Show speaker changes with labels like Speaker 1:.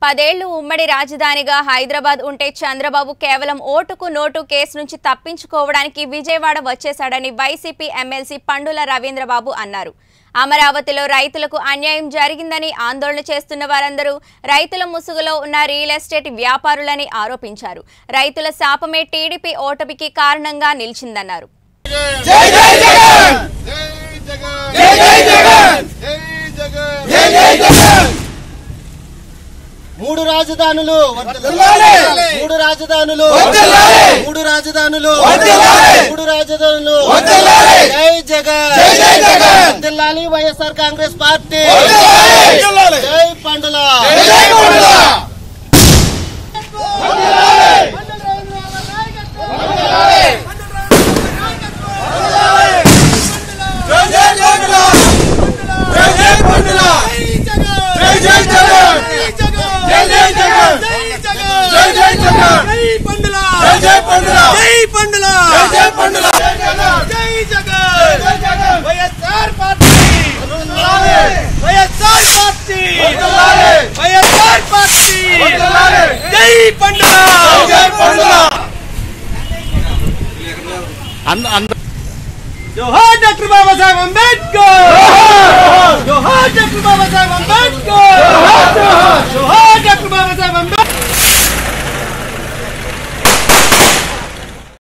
Speaker 1: పదేళ్లు ఉమ్మడి రాజధానిగా హైదరాబాద్ ఉంటే చంద్రబాబు కేవలం ఓటుకు నోటు కేసు నుంచి తప్పించుకోవడానికి విజయవాడ వచ్చేశాడని వైసీపీ ఎమ్మెల్సీ పండుల రవీంద్రబాబు అన్నారు అమరావతిలో రైతులకు అన్యాయం జరిగిందని ఆందోళన చేస్తున్న వారందరూ రైతుల ముసుగులో ఉన్న రియల్ ఎస్టేట్ వ్యాపారులని ఆరోపించారు రైతుల శాపమే టీడీపీ ఓటమికి కారణంగా నిలిచిందన్నారు
Speaker 2: జై జై జగన్
Speaker 3: జై జగన్
Speaker 2: జై జై జగన్
Speaker 3: జై జగన్
Speaker 2: జై జై జగన్
Speaker 4: మూడు రాజధానులు
Speaker 2: వర్ధిల్లాలి!
Speaker 4: మూడు రాజధానులు
Speaker 2: వర్ధిల్లాలి!
Speaker 4: మూడు రాజధానులు
Speaker 2: వర్ధిల్లాలి!
Speaker 4: మూడు రాజధానులు
Speaker 2: వర్ధిల్లాలి!
Speaker 4: జై జగన్
Speaker 2: జై జై జగన్!
Speaker 4: వర్ధిల్లాలి వైఎస్ఆర్ కాంగ్రెస్ పార్టీ
Speaker 2: వర్ధిల్లాలి!
Speaker 4: జై పండుల
Speaker 2: జై జై పండుల జై జై పండుల జై జై పండుల జై జై జగన్ జై జై జగన్ జై జై జగన్ జై జై పండుల
Speaker 3: జై పండుల
Speaker 2: జై జై పండుల జై జగన్
Speaker 3: జై జగన్
Speaker 2: జై జగన్
Speaker 3: వైఎస్ఆర్ పార్టీ
Speaker 2: వర్ధిల్లాలి!
Speaker 3: వైఎస్ఆర్ పార్టీ
Speaker 2: వర్ధిల్లాలి!
Speaker 3: వైఎస్ఆర్ పార్టీ
Speaker 2: వర్ధిల్లాలి!
Speaker 3: జై పండుల
Speaker 2: జై జై పండుల
Speaker 3: జోహార్ డాక్టర్ బాబాసాహెబ్ అంబేద్కర్